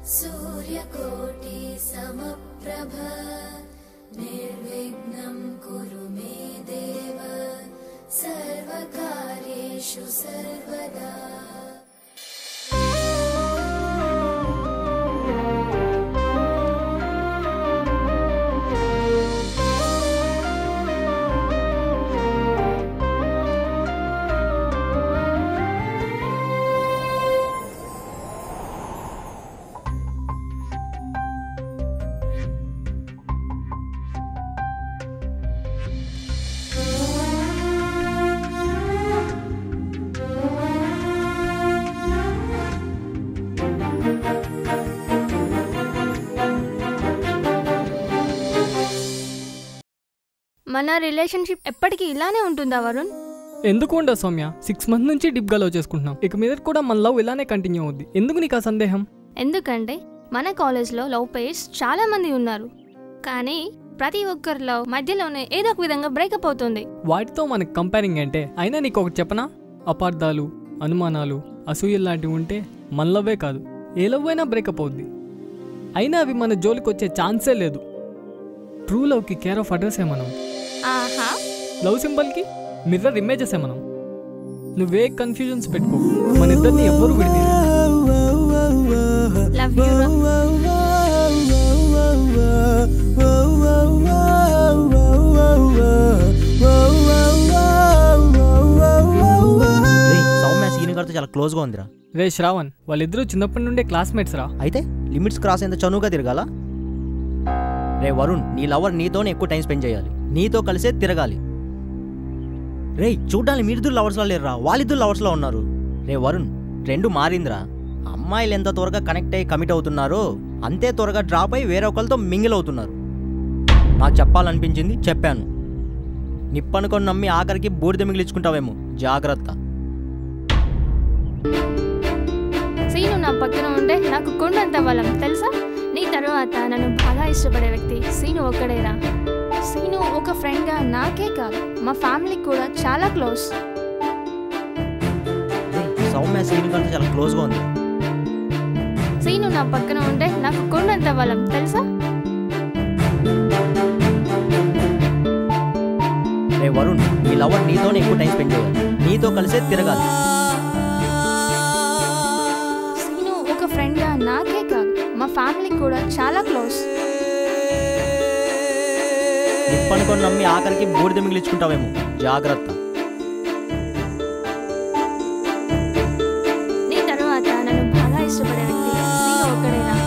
सूर्यकोटि समप्रभ निर्विघ्नं कुरु मे देव सर्वकार्येषु सर्वदा మన రిలేషన్షిప్ ఎప్పటికీ ఇలానే ఉంటుందా వరుణ్ ఎందుకు ఉండదు సౌమ్య సిక్స్ మంత్ నుంచి డిప్గా లవ్ చేసుకుంటున్నాం ఇక మీద కూడా మన లవ్ ఇలానే కంటిన్యూ అవుద్ది ఎందుకు నీకు ఆ సందేహం ఎందుకంటే మన కాలేజ్లో లవ్ పేర్స్ చాలా మంది ఉన్నారు కానీ ప్రతి ఒక్కరి లవ్ మధ్యలోనే ఏదో ఒక విధంగా బ్రేకప్ అవుతుంది వాటితో మనకు కంపేరింగ్ అంటే అయినా నీకు ఒకటి చెప్పనా అపార్థాలు అనుమానాలు అసూయలు లాంటివి ఉంటే మన లవ్వే కాదు ఏ లవ్ అయినా బ్రేకప్ అవుద్ది అయినా అవి మన జోలికి వచ్చే ఛాన్సే లేదు ట్రూ లవ్కి కేర్ ఆఫ్ అడ్రస్ మనం ఆహా లవ్ సింబల్కి మిర్రర్ ఇమేజెస్ మనం నువ్వే కన్ఫ్యూజన్స్ పెట్టుకో మన ఇద్దరిని ఎవ్వరూ విడిదీయలేరు. లవ్ యూ రేయ్, సౌమ్య సీని గారితో చాలా క్లోజ్గా ఉందిరా రే శ్రావణ్ వాళ్ళిద్దరూ చిన్నప్పటి నుండే క్లాస్మేట్స్ రా అయితే లిమిట్స్ క్రాస్ అయ్యేంత చనువుగా తిరగాల రే వరుణ్ నీ లవర్ నీతోనే ఎక్కువ టైం స్పెండ్ చేయాలి నీతో కలిసే తిరగాలి రే చూడ్డానికి మీరిద్దరు లవర్స్లో లేరురా వాళ్ళిద్దరు లవర్స్లో ఉన్నారు రే వరుణ్ రెండు మారిందిరా అమ్మాయిలు ఎంత త్వరగా కనెక్ట్ అయ్యి కమిట్ అవుతున్నారో అంతే త్వరగా డ్రాప్ అయ్యి వేరే ఒకరితో మింగిల్ అవుతున్నారు నాకు చెప్పాలనిపించింది చెప్పాను నిప్పనుకొని నమ్మి ఆఖరికి బూడిద మిగిలించుకుంటావేమో జాగ్రత్త సీను నా పక్కన ఉంటే నాకు కొండంత బలం తెలుసా నీ తర్వాత నన్ను బాగా ఇష్టపడే వ్యక్తి సీను ఒక్కడేరా సీను ఒక ఫ్రెండ్గా నాకే కాదు మా ఫ్యామిలీకి కూడా చాలా క్లోజ్ రేయ్, సౌమ్య సీని గారితో చాలా క్లోజ్గా ఉంది సీను నా పక్కన ఉంటే నాకు కొండంత బలం తెలుసా రే వరుణ్ నీ లవర్ నీతోనే ఎక్కువ టైం స్పెండ్ చేయాలి నీతో కలిసే తిరగాలి సీను ఒక ఫ్రెండ్గా నాకే కాదు మా ఫ్యామిలీకి కూడా చాలా క్లోజ్ నిప్పనుకొని నమ్మి ఆఖరికి బూడిద మిగిలించుకుంటావేమో జాగ్రత్త నీ తర్వాత నన్ను బాగా ఇష్టపడే వ్యక్తి సీను ఒక్కడేరా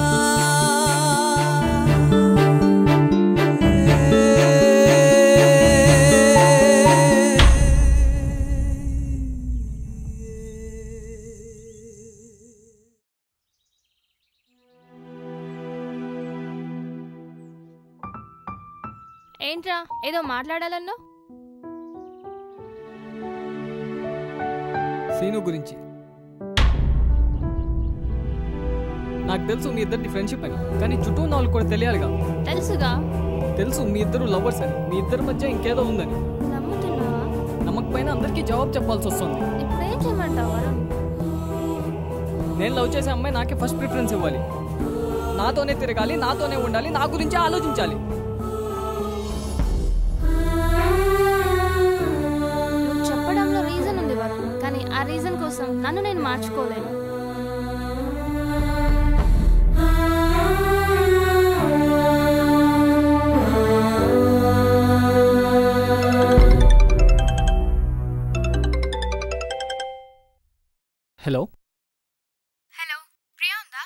ఏంట్రా ఏదో మాట్లాడాలన్నా సీను గురించి నాకు తెలుసు మీ ఇద్దరిది ఫ్రెండ్షిప్ అని కానీ చుట్టూ ఉన్న వాళ్ళు కూడా తెలియాలిగా తెలుసుగా తెలుసు మీ ఇద్దరు లవర్స్ అని మీ ఇద్దరి మధ్య ఇంకేదో ఉందని నమ్ముతున్నావా నమ్మకపోయినా అందరికీ జవాబు చెప్పాల్సి వస్తుంది ఇప్పుడు ఏం చేయమంటావు వరుణ్ నేను లవ్ చేసే అమ్మాయి నాకే ఫస్ట్ ప్రిఫరెన్స్ ఇవ్వాలి నాతోనే తిరగాలి నాతోనే ఉండాలి నా గురించే ఆలోచించాలి నువ్వు చెప్పడంలో రీజన్ ఉంది వరుణ్ కానీ ఆ రీజన్ కోసం నన్ను నేను మార్చుకోలేను హలో హలో ప్రియా ఉందా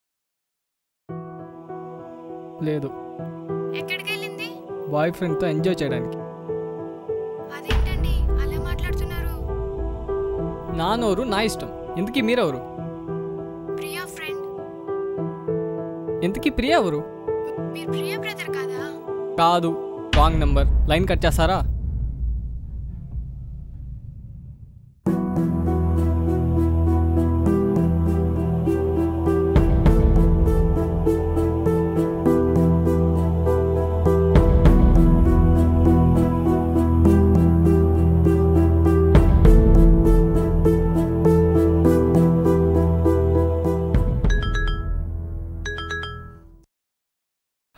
లేదు ఎక్కడికి వెళ్ళింది బాయ్ ఫ్రెండ్తో ఎంజాయ్ చేయడానికి అదేంటండి అలా మాట్లాడుతున్నారు నా నోరు నా ఇష్టం ఇంతకీ మీరెవరు ప్రియా ఫ్రెండ్ ఇంతకీ ప్రియ ఎవరు మీరు ప్రియా బ్రదర్ కాదా కాదు రాంగ్ నెంబర్ లైన్ కట్ చేస్తారా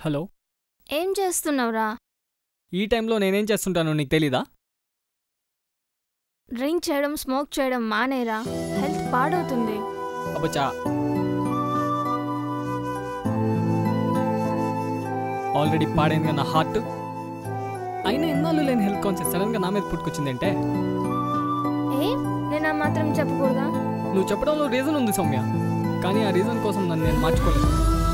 హలో ఏం చేస్తున్నావురా ఈ టైంలో నేనేం చేస్తుంటానో నీకు తెలీదా డ్రింక్ చేయడం స్మోక్ చేయడం మానేరా హెల్త్ పాడవుతుంది అబ్బచా ఆల్రెడీ పాడైందిగా నా హార్ట్ అయినా ఎన్నాళ్ళు లేని హెల్త్ కాన్షియస్ సడన్గా నా మీద పుట్టుకొచ్చిందంటే ఏం నేను ఆ మాత్రం చెప్పకూడదా నువ్వు చెప్పడంలో రీజన్ ఉంది సౌమ్య కానీ ఆ రీజన్ కోసం నన్ను నేను మార్చుకోలేదు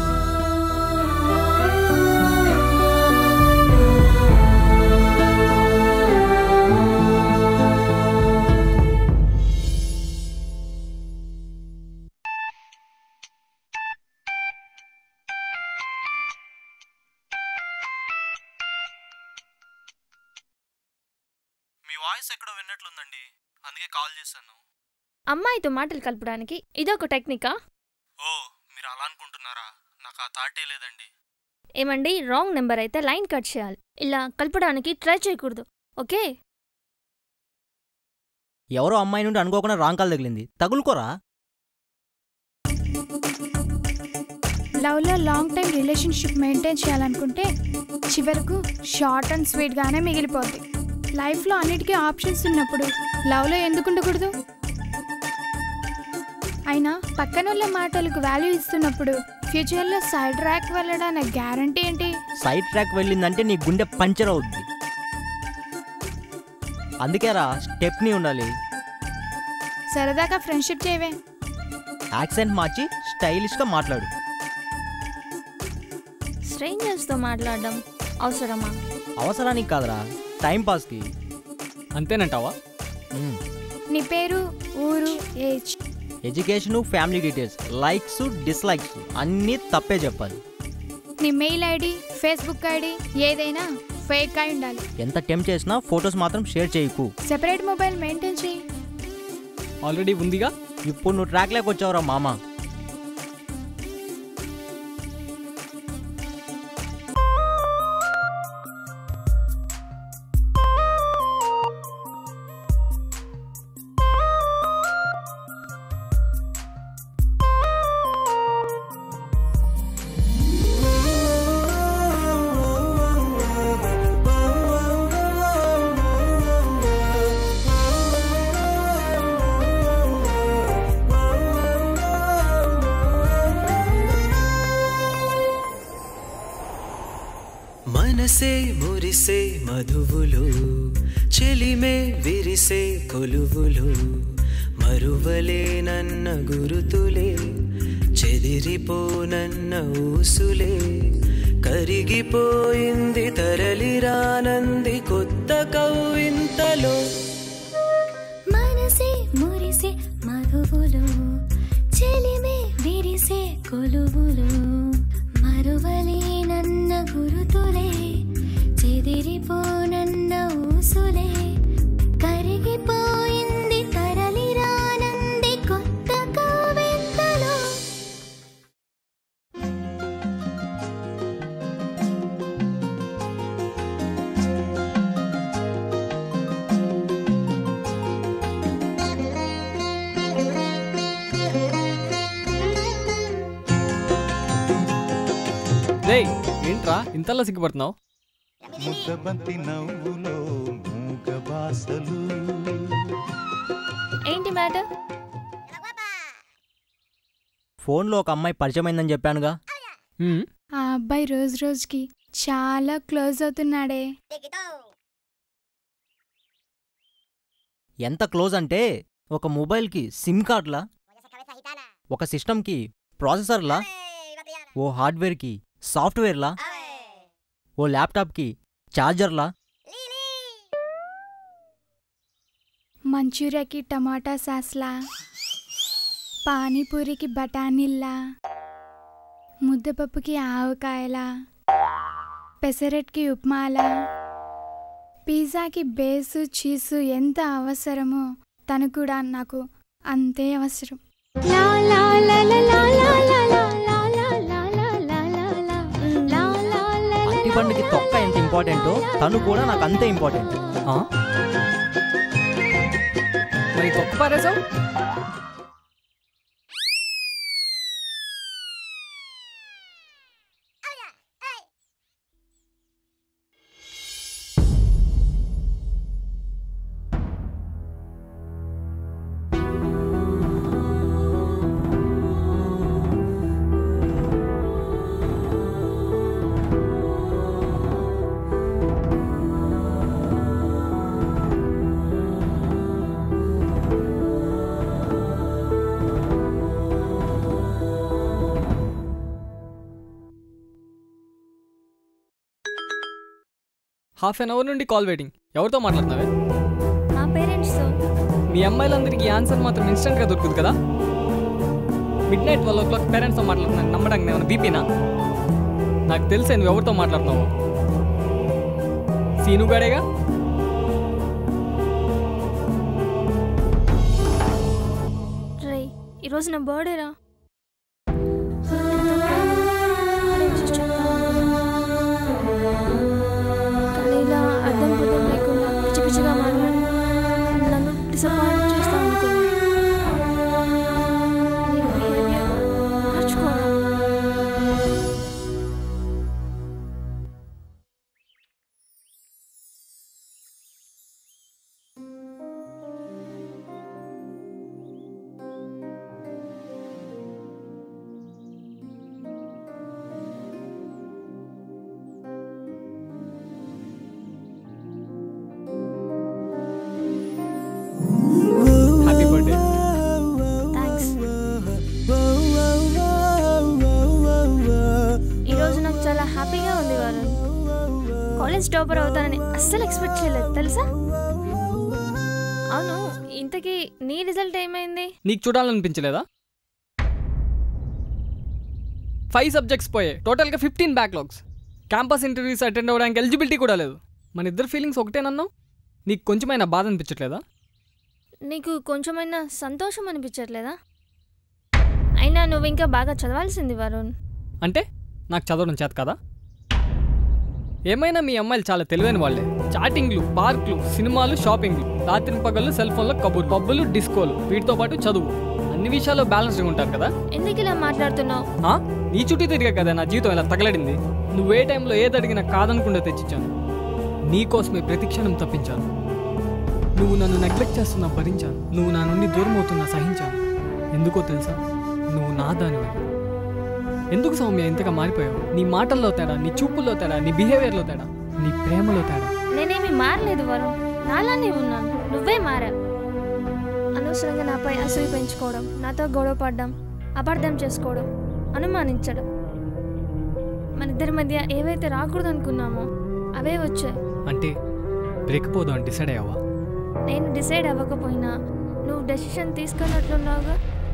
మీ వాయిస్ ఎక్కడో విన్నట్లుందండి అందుకే కాల్ చేశాను అమ్మాయితో మాటలు కలపడానికి ఇదొక టెక్నికా ఓ మీరు అలా అనుకుంటున్నారా నాకు ఆ థాటే లేదండి ఏమండి రాంగ్ నెంబర్ అయితే లైన్ కట్ చేయాలి ఇలా కలపడానికి ట్రై చేయకూడదు ఓకే ఎవరో అమ్మాయి నుండి అనుకోకుండా రాంగ్ కాల్ తగిలింది తగులుకోరా లవ్లో లాంగ్ టైం రిలేషన్షిప్ మెయింటైన్ చేయాలనుకుంటే చివరకు షార్ట్ అండ్ స్వీట్గానే మిగిలిపోద్ది లైఫ్లో అన్నిటికీ ఆప్షన్స్ ఉన్నప్పుడు లవ్లో ఎందుకు ఉండకూడదు అయినా పక్కనోళ్ళ మాటలకు వాల్యూ ఇస్తున్నప్పుడు ఫ్యూచర్లో సైడ్ ట్రాక్ వెళ్ళడానికి గ్యారంటీ ఏంటి సైడ్ ట్రాక్ వెళ్ళిందంటే నీ గుండె పంచర్ అవుద్ది అందుకేరా స్టెప్ని ఉండాలి సరదాగా ఫ్రెండ్షిప్ చేయవే యాక్సెంట్ మార్చి స్టైలిష్గా మాట్లాడు స్ట్రేంజర్స్తో మాట్లాడడం అవసరమా అవసరానికి కాదురా టైం పాస్కి అంతేనంటావా మ్మ్. నీ పేరు ఊరు age education family details likes dislikes అన్నీ తప్పే చెప్పాలి నీ మెయిల్ ఐడి ఫేస్బుక్ ఐడి ఏదైనా ఫేక్ అయి ఉండాలి ఎంత టెంప్ చేసినా ఫొటోస్ మాత్రం షేర్ చేయకు సెపరేట్ మొబైల్ మెయింటైన్ చేయి ఆల్రెడీ ఉందిగా ఇప్పుడు నువ్వు ట్రాక్ లేక వచ్చావురా మామ మనసే మురిసే మధువులు చెలిమే విరిసే కొలువులు మరువలే నన్న గురుతులే చెదిరిపోనన్న ఊసులే కరిగిపోయింది తరలిరానంది కొత్త కవ్వింతలో మనసే మురిసే మధువులు చెలిమే విరిసే కొలువులు మరువలేనన్న గురుతులే చెదిరిపోనన్న ఊసులే కరిగిపోయింది తరలిరానంది కొత్త కావెత్తలో రేయ్ ఏంట్రా ఇంతలా సిగ్గుపడుతున్నావు ముద్దబంతి నవ్వులో మూగ బాసలు ఏంటి మ్యాటర్ ఫోన్లో ఒక అమ్మాయి పరిచయమైందని చెప్పానుగా హ్మ్, ఆ అబ్బాయి రోజు రోజుకి చాలా క్లోజ్ అవుతున్నాడే ఎంత క్లోజ్ అంటే ఒక మొబైల్కి సిమ్ కార్డ్లా ఒక సిస్టమ్కి ప్రాసెసర్లా ఓ హార్డ్వేర్కి సాఫ్ట్వేర్లా ఓ ల్యాప్టాప్కి ఛార్జర్లా మంచూరియాకి టమాటా సాస్లా పానీపూరికి బఠానీల్లా ముద్దపప్పుకి ఆవకాయలా పెసరట్కి ఉప్మాలా పిజ్జాకి బేసు చీజు ఎంత అవసరమో తను కూడా నాకు అంతే అవసరం లా లా లా లా లా లా లా లా లా లా లా లా లా లా లా. లా లా లా లా అరటిపండుకి తొక్క ఎంత ఇంపార్టెంటో తను కూడా నాకు అంతే ఇంపార్టెంట్ ఆ? మరి తొక్క పారేసావు హాఫ్ అన్ అవర్ నుండి కాల్ వెయిటింగ్ ఎవరితో మాట్లాడుతున్నావే మా పేరెంట్స్తో మీ అమ్మాయిలందరికీ ఈ ఆన్సర్ మాత్రం ఇన్స్టెంట్గా దొరుకుతుంది కదా midnight twelve o'clock పేరెంట్స్తో మాట్లాడుతున్నాను నమ్మడానికి నేను బీపీనా నాకు తెలిసే నువ్వు ఎవరితో మాట్లాడుతున్నావు సీను గాడేగా రే ఈరోజు నా బర్త్డే రా కానీ ఇలా అర్థం పర్థం లేకుండా పిచ్చి పిచ్చిగా మాట్లాడి నన్ను డిసప్పాయింట్ చేస్తాను అనుకున్నాను నీ behavior మార్చుకోరా హ్యాపీ బర్త్డే థ్యాంక్స్ ఈరోజు నాకు చాలా హ్యాపీగా ఉంది వరుణ్ కాలేజ్ టాపర్ అవుతానని అస్సలు ఎక్స్పెక్ట్ చేయలేదు తెలుసా అవును ఇంతకీ నీ రిజల్ట్ ఏమైంది నీకు చూడాలనిపించలేదా ఫైవ్ సబ్జెక్ట్స్ పోయాయి టోటల్గా fifteen backlogs campus interviews attend అవ్వడానికి ఎలిజిబిలిటీ కూడా లేదు మన ఇద్దరు ఫీలింగ్స్ ఒకటేనన్నావు నీకు కొంచెమైనా బాధ అనిపించట్లేదా నీకు కొంచెమైనా సంతోషం అనిపించట్లేదా అయినా నువ్వు ఇంకా బాగా చదవాల్సింది వరుణ్ అంటే నాకు చదవడం చేత కదా ఏమైనా మీ అమ్మాయిలు చాలా తెలివైన వాళ్ళే చాటింగ్లు పార్క్లు సినిమాలు షాపింగ్లు రాత్రి పగళ్ళు సెల్ ఫోన్లో కబుర్ పబ్బులు డిస్కోలు వీటితో పాటు చదువు అన్ని విషయాల్లో బ్యాలెన్స్గా ఉంటారు కదా ఎందుకు ఇలా మాట్లాడుతున్నావు ఆ? నీ చుట్టూ తిరిగా కదా నా జీవితం ఇలా తగలడింది నువ్వు ఏ టైంలో ఏది అడిగినా కాదనకుండా తెచ్చిచ్చాను నీకోసమే ప్రతి క్షణం తప్పించాను నువ్వు నన్ను నెగ్లెక్ట్ చేస్తున్నా భరించాను నువ్వు నా నుండి దూరం అవుతున్నా సహించాను ఎందుకో తెలుసా నువ్వు నా దానివే ఎందుకు సౌమ్య ఇంతగా మారిపోయావు నీ మాటల్లో తేడా నీ చూపుల్లో తేడా నీ బిహేవియర్లో తేడా నీ ప్రేమలో తేడా నేనేమి మారలేదు వరుణ్ నాలానే ఉన్నాను నువ్వే మారా అనవసరంగా నాపై అసూయ పెంచుకోవడం నాతో గొడవ పడడం అపార్థం చేసుకోవడం అనుమానించడం మన ఇద్దరి మధ్య ఏవైతే రాకూడదు అనుకున్నామో అవే వచ్చాయి అంటే బ్రేక్ అని డిసైడ్ అయ్యావా నేను డిసైడ్ అవ్వకపోయినా నువ్వు డెసిషన్ తీసుకున్నట్లున్నావుగా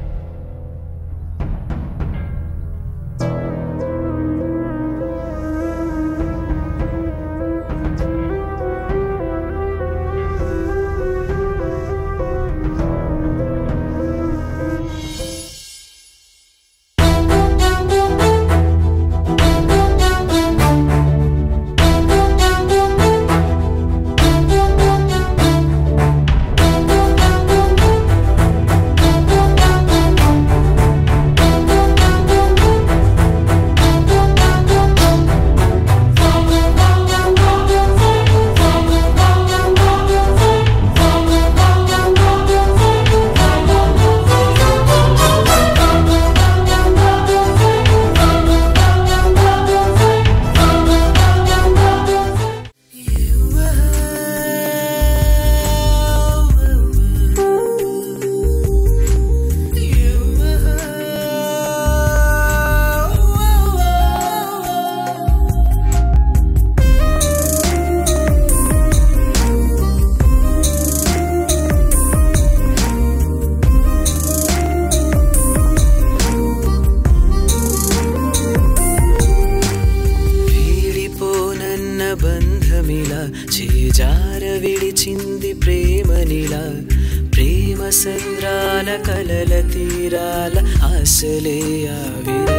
వీడిపోనన్న బంధమిలా చేజార విడిచింది ప్రేమనిలా ప్రేమ సంద్రాల కలల తీరాల ఆశలే ఆవిరే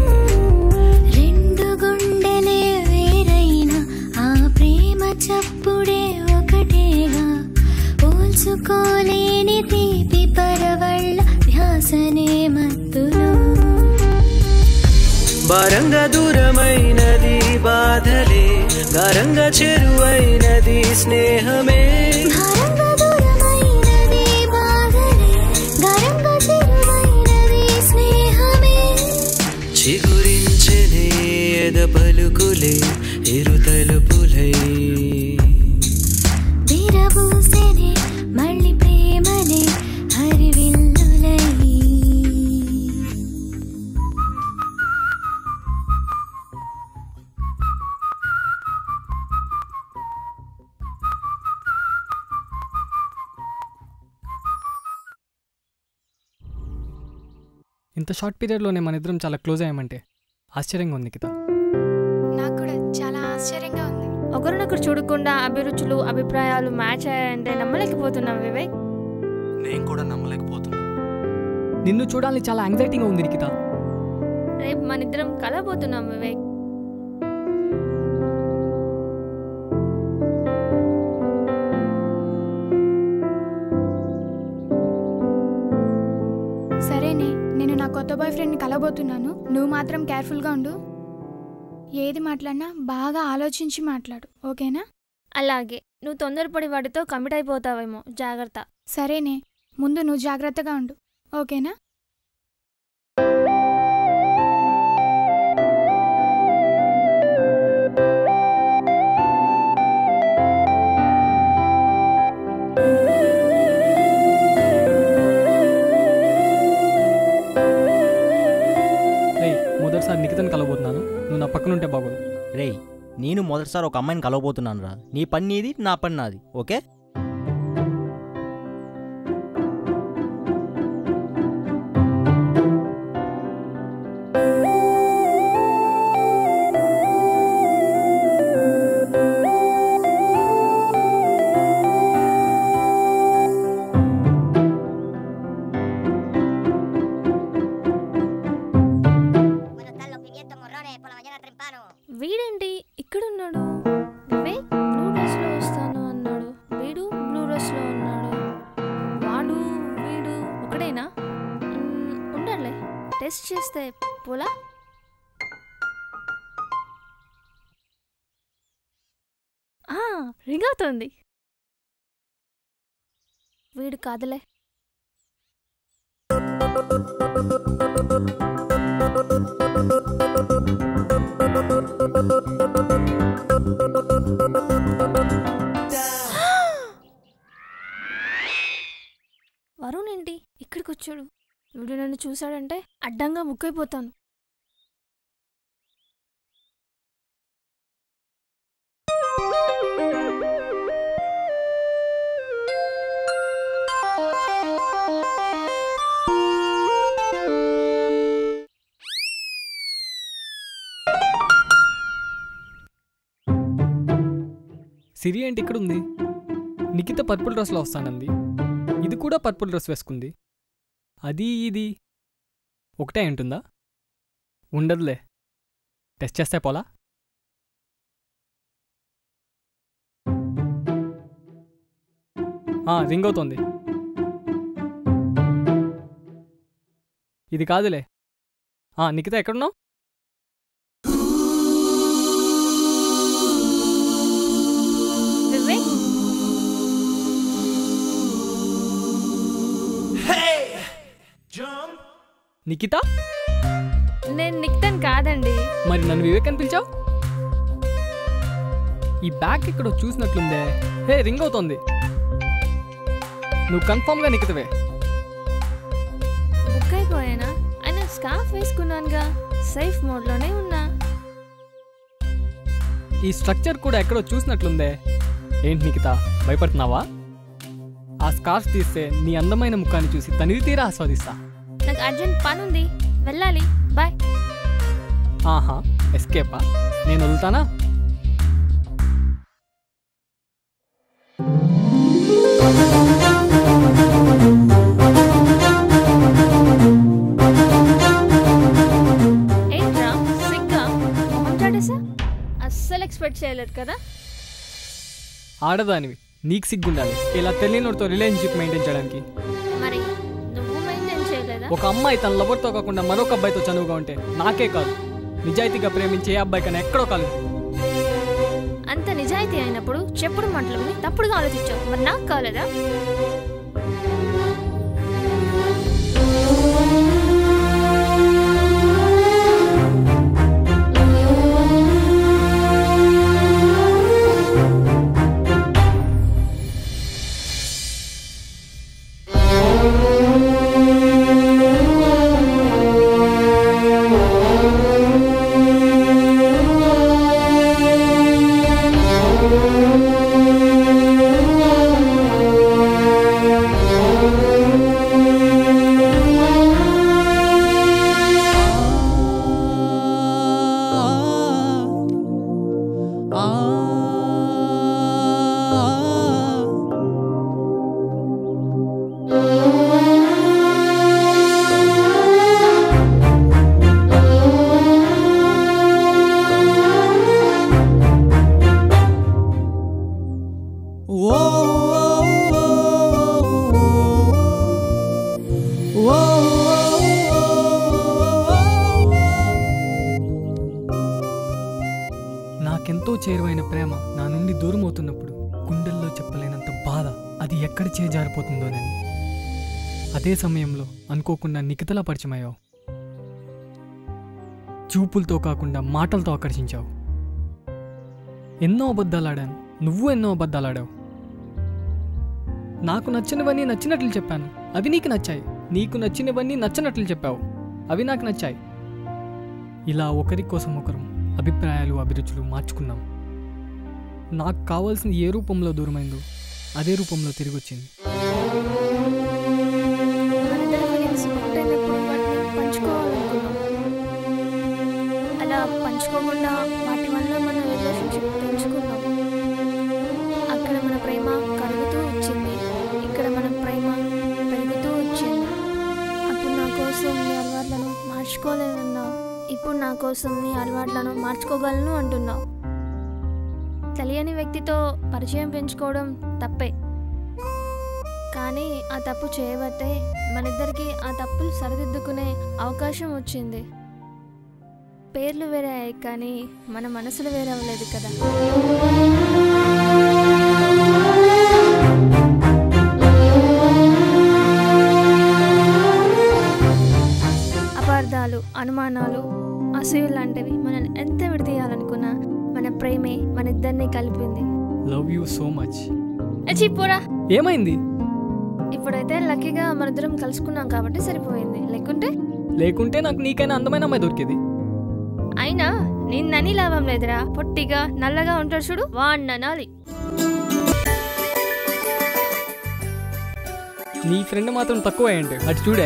రెండు గుండెలే వేరైన ఆ ప్రేమ చప్పుడే ఒకటేగా పోల్చుకోలేని తీపి పరవళ్ళ ధ్యాసనే మత్తులో భారంగా దూరమైనది బాధలే గారంగా చెరువైనది స్నేహమే భారంగా దూరమైనది బాధలే గరంగా చెరువైనది స్నేహమే చిగురించనే ఎద పలుకులే ఇరు తలుపులై విరబూసెనే మళ్ళీ ప్రేమలే హరివిల్లులై ఇంత షార్ట్ పీరియడ్లోనే మన ఇద్దరం చాలా క్లోజ్ అయ్యామంటే ఆశ్చర్యంగా ఉంది నిఖిత నాకు కూడా చాలా ఆశ్చర్యంగా ఉంది ఒకరినొకరు చూడకుండా అభిరుచులు అభిప్రాయాలు మ్యాచ్ అయ్యాయంటే నమ్మలేకపోతున్నాం వివేక్ నేను కూడా నమ్మలేకపోతున్నా నిన్ను చూడాలని చాలా యాంగ్జైటీగా ఉంది నిఖిత రేపు మన ఇద్దరం కలబోతున్నాం వివేక్ సరేనే నేను నా కొత్త బాయ్ ఫ్రెండ్ని కలబోతున్నాను నువ్వు మాత్రం కేర్ఫుల్గా ఉండు ఏది మాట్లాడినా బాగా ఆలోచించి మాట్లాడు ఓకేనా అలాగే నువ్వు తొందరపడి వాటితో కమిట్ అయిపోతావేమో జాగ్రత్త సరేనే ముందు నువ్వు జాగ్రత్తగా ఉండు ఓకేనా రేయ్ మొదటిసారి నిఖితని కలబోతున్నాను నువ్వు నా పక్కన ఉంటే బాగోదు రేయ్ నేను మొదటిసారి ఒక అమ్మాయిని కలవబోతున్నాను రా నీ పని నీది నా పని నాది okay Buenos están los pimientos morrones por la mañana temprano. వీడేంటి ఇక్కడున్నాడు వివేక్ బ్లూ డ్రెస్ లో వస్తాను అన్నాడు వీడు బ్లూ డ్రెస్ లో ఉన్నాడు వాడు వీడు ఒకడేనా మ్మ్, ఉండాలే టెస్ట్ చేస్తే పోలా ఆ, రింగ్ అవుతుంది వీడు కాదులే వరుణ్ ఏంటి ఇక్కడికి వచ్చాడు వీడు నన్ను చూశాడంటే అడ్డంగా ముక్కైపోతాను సిరి ఏంటి ఇక్కడ ఉంది నిఖిత పర్పుల్ డ్రెస్లో వస్తానంది ఇది కూడా పర్పుల్ డ్రెస్ వేసుకుంది అది ఇది ఒకటే ఉంటుందా ఉండదులే టెస్ట్ చేస్తే పోలా ఆ, రింగ్ అవుతోంది ఇది కాదులే ఆ, నిఖిత ఎక్కడున్నావు వివేక్ నిఖిత నేను నిక్తన్ కాదండి మరి నన్ను వివేక్ అని పిలిచావు ఈ బ్యాగ్ ఇక్కడ చూసినట్లుందే హే రింగ్ అవుతోంది నువ్వు కన్ఫామ్గా నిఖితవే బుక్ అయిపోయానా అయినా స్కార్ఫ్ వేసుకున్నానుగా సేఫ్ మోడ్లోనే ఉన్నా ఈ స్ట్రక్చర్ కూడా ఎక్కడో చూసినట్లుందే ఏంటి నిఖిత భయపడుతున్నావా ఆ స్కార్ఫ్ తీస్తే నీ అందమైన ముఖాన్ని చూసి తనివి తీరా ఆస్వాదిస్తా నాకు అర్జెంట్ పని ఉంది వెళ్ళాలి బాయ్ ఆహా ఎస్కేపా నేను వదులుతానా ఏంట్రా సిగ్గా మొహం చాటేసా అస్సలు ఎక్స్పెక్ట్ చేయలేదు కదా ఆడదానివి నీకు సిగ్గుండాలి ఇలా తెలియనోడితో రిలేషన్షిప్ మెయింటైన్ చేయడానికి మరి నువ్వు మెయింటైన్ చేయలేదా ఒక అమ్మాయి తన లవర్తో కాకుండా మరొక అబ్బాయితో చనువుగా ఉంటే నాకే కాదు నిజాయితీగా ప్రేమించే ఏ అబ్బాయి కన్నా ఎక్కడో కాలేదు అంత నిజాయితీ అయినప్పుడు చెప్పుడు మాటలు విని తప్పుడుగా ఆలోచించావు మరి నాకు కాలేదా ఆ చేరువైన ప్రేమ నా నుండి దూరం అవుతున్నప్పుడు గుండెల్లో చెప్పలేనంత బాధ అది ఎక్కడ చేజారిపోతుందోనని అదే సమయంలో అనుకోకుండా నిఖితలా పరిచయమయ్యావు చూపులతో కాకుండా మాటలతో ఆకర్షించావు ఎన్నో అబద్ధాలు ఆడాను నువ్వు ఎన్నో అబద్ధాలు ఆడావు నాకు నచ్చినవన్నీ నచ్చినట్లు చెప్పాను అవి నీకు నచ్చాయి నీకు నచ్చినవన్నీ నచ్చనట్లు చెప్పావు అవి నాకు నచ్చాయి ఇలా ఒకరి కోసం ఒకరం అభిప్రాయాలు అభిరుచులు మార్చుకున్నాం నాకు కావాల్సింది ఏ రూపంలో దూరమైందో అదే రూపంలో తిరిగి వచ్చింది మనిద్దరి ఫీలింగ్స్ ఒకటైనప్పుడు వాటిని పంచుకోవాలనుకున్నాం అలా పంచుకోకుండా వాటి వల్ల మన రిలేషన్షిప్ పెంచుకున్నాం అక్కడ మన ప్రేమ కరుగుతూ వచ్చింది ఇక్కడ మన ప్రేమ పెరుగుతూ వచ్చింది అప్పుడు నా కోసం నీ అలవాట్లను మార్చుకోలేనన్నావు ఇప్పుడు నా కోసం నీ అలవాట్లను మార్చుకోగలను అంటున్నావు తెలియని వ్యక్తితో పరిచయం పెంచుకోవడం తప్పే కానీ ఆ తప్పు చేయబట్టే మనిద్దరికి ఆ తప్పులు సరిదిద్దుకునే అవకాశం వచ్చింది పేర్లు వేరే అయ్యాయి కానీ మన మనసులు వేరే అవ్వలేదు కదా అపార్థాలు అనుమానాలు అసూయ లాంటివి మనల్ని ఎంత విడదీయాలనుకున్నా మన ప్రేమే మన ఇద్దరిని కలిపింది లవ్ యూ సో మచ్ ఎచ్చి పోరా ఏమైంది ఇప్పుడైతే లక్కీగా మనిద్దరం కలుసుకున్నాం కాబట్టి సరిపోయింది లేకుంటే లేకుంటే నాకు నీకైనా అందమైన అమ్మాయి దొరికేది అయినా నిన్నని లాభం లేదురా పొట్టిగా నల్లగా ఉంటాడు చూడు వాణ్ణనాలి నీ ఫ్రెండ్ మాత్రం తక్కువ ఏంటి అటు చూడే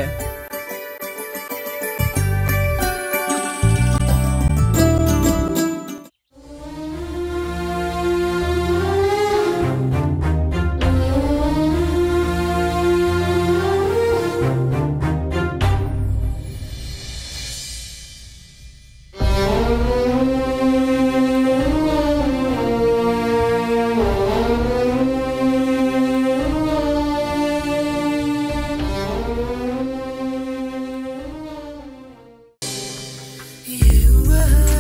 You were